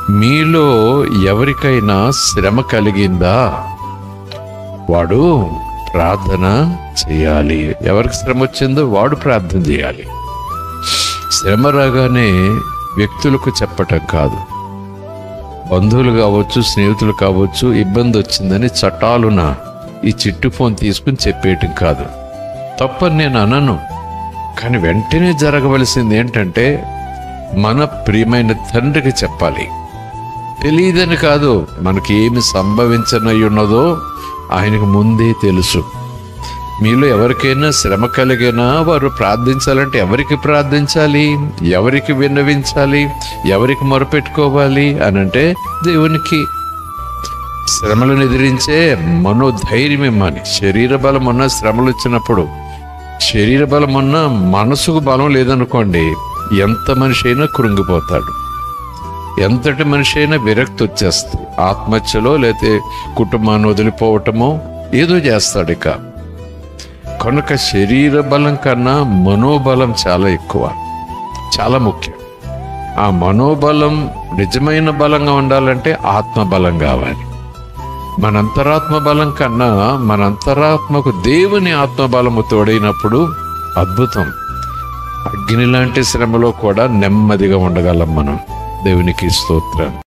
మీలో ఎవరికైనా శ్రమ కలిగిందా వాడు ప్రార్థన చేయాలి ఎవరికి శ్రమ వచ్చిందో వాడు ప్రార్థన చేయాలి శ్రమ రాగానే వ్యక్తులకు చెప్పటం కాదు బంధువులు కావచ్చు స్నేహితులు కావచ్చు ఇబ్బంది వచ్చిందని చట్టాలున ఈ చిట్టు ఫోన్ తీసుకుని చెప్పేయటం కాదు తప్పని నేను అనను కానీ వెంటనే జరగవలసింది ఏంటంటే మన ప్రియమైన తండ్రికి చెప్పాలి తెలియదని కాదు మనకి ఏమి సంభవించనై ఉన్నదో ఆయనకు ముందే తెలుసు మీలో ఎవరికైనా శ్రమ కలిగినా వారు ప్రార్థించాలంటే ఎవరికి ప్రార్థించాలి ఎవరికి విన్నవించాలి ఎవరికి మొరపెట్టుకోవాలి అని అంటే దేవునికి శ్రమలను ఎదిరించే మనోధైర్యం ఇమ్మని శరీర బలం ఉన్న శ్రమలు వచ్చినప్పుడు శరీర బలం ఉన్న మనసుకు బలం లేదనుకోండి ఎంత మనిషి అయినా కృంగిపోతాడు ఎంతటి మనిషి అయినా విరక్తి వచ్చేస్తుంది ఆత్మహత్యలో లేతే కుటుంబాన్ని వదిలిపోవటమో ఏదో చేస్తాడు ఇక కనుక శరీర బలం కన్నా మనోబలం చాలా ఎక్కువ చాలా ముఖ్యం ఆ మనోబలం నిజమైన బలంగా ఉండాలంటే ఆత్మ బలం కావాలి మన అంతరాత్మ బలం కన్నా మన అంతరాత్మకు దేవుని ఆత్మ బలము తోడైనప్పుడు అద్భుతం అగ్ని లాంటి శ్రమలో కూడా నెమ్మదిగా ఉండగలం మనం దేవునికి స్తోత్రం